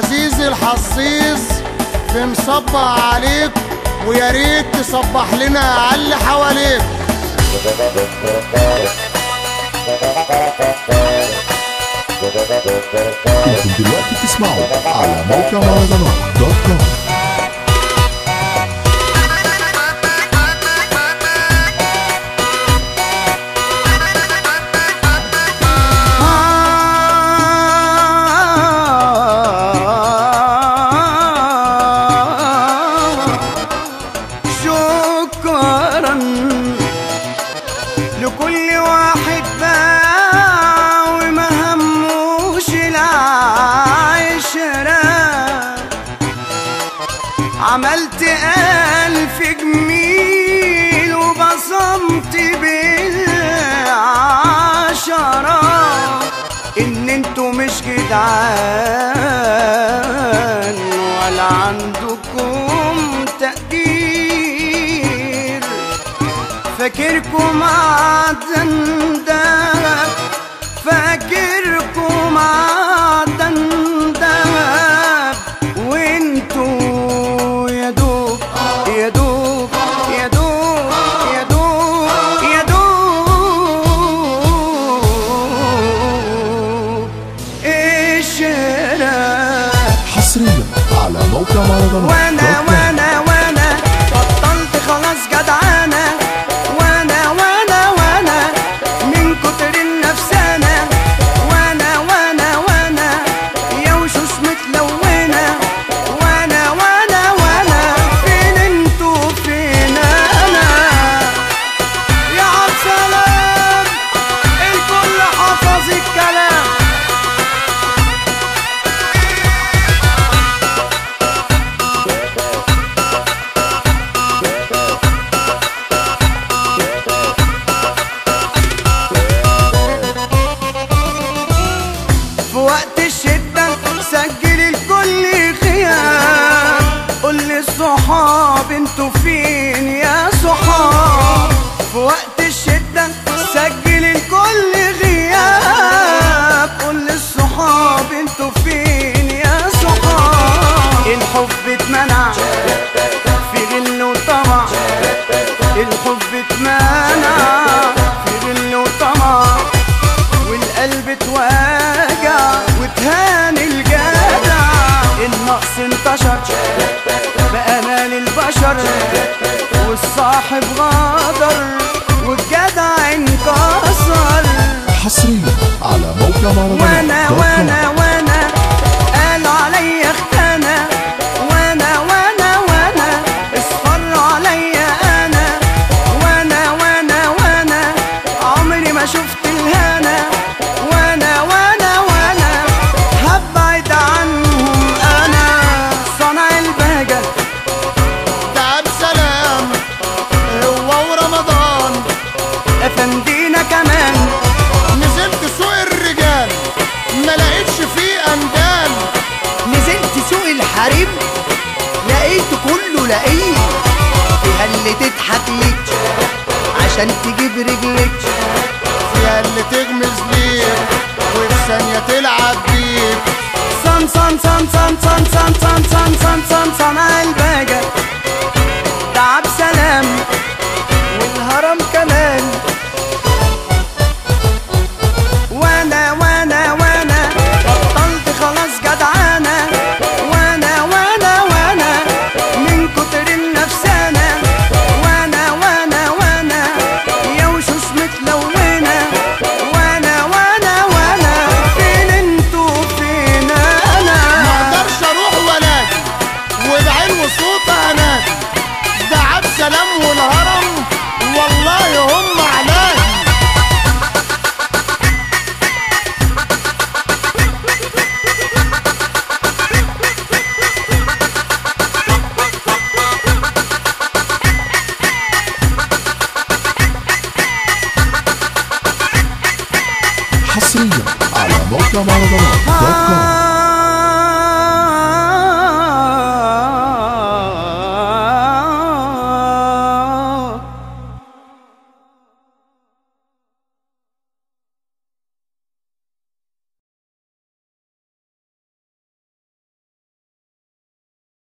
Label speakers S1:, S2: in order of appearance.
S1: عزيزي الحظيظ في مصبح عليك ويا ريت تصبح لنا على اللي حواليك
S2: انتم دلوقتي بتسمعوا على موقع مهرجانات دوت كوم
S3: شكرا لكل واحد باع وما هموش العشرة عملت ألف جميل وبصمت بالعشرة إن انتوا مش جدعان ولا عندكم تقدير فاكركم معدن دهب فاكركم معدن دهب وانتوا يا دوب يا دوب يا دوب يا دوب يا دوب الشراء
S2: حصريا على موقع مهرجانات
S3: وانا
S2: دوت كوم
S3: وانا وانا بطلت خلاص جدعانة وانا وانا وانا من كتر النفسانة وانا وانا وانا يا وشوش متلونة وانا وانا وانا فين انتوا فين انا يا عالسلام الكل حفظ الكلام في وقت الشدة سجل الكل خيام قول للصحاب انتوا فين يا صحاب في وقت الشدة سجل الكل غياب قول للصحاب انتوا فين يا صحاب الحب اتمنع في غل وطمع الحب اتمنع في غل وطمع والقلب اتوجع وتهان الجدع النقص انتشر بقى مال البشر والصاحب غدر والجدع انكسر
S2: حصريا على موقع مهرجانات
S3: وانا
S2: دوت
S3: وانا
S2: كوم
S3: وانا قال عليا اختنا وانا وانا وانا اصفر عليا انا وانا وانا وانا عمري ما شفت الهنا وانا وانا وانا هبعد عنهم انا صنع البهجه
S1: تعب سلام هو ورمضان
S3: افندينا كمان
S1: نزلت سوق الرجال ما لقيتش فيه اندال
S3: نزلت سوق الحريم لقيته كله لقيه فيها اللي تضحك لك عشان تجيب رجلك
S1: فيها اللي تغمز ليك وفي ثانية تلعب بيك
S3: صن صن صن صن صن صن صن صن صن صن صنع البهجة تعب سلام والهرم كمان وانا وانا وانا بطلت خلاص جدعانة وانا وانا وانا من كتر النفسانة وانا وانا وانا يا وشوش متلونة وانا وانا وانا فين انتوا فين انا
S1: ما اقدرش اروح ولا اجي وبعين وصوت هناجي ده عبد سلام والهرم والله هم علاجي
S2: حصريا على موقع مهرجانات دوت كوم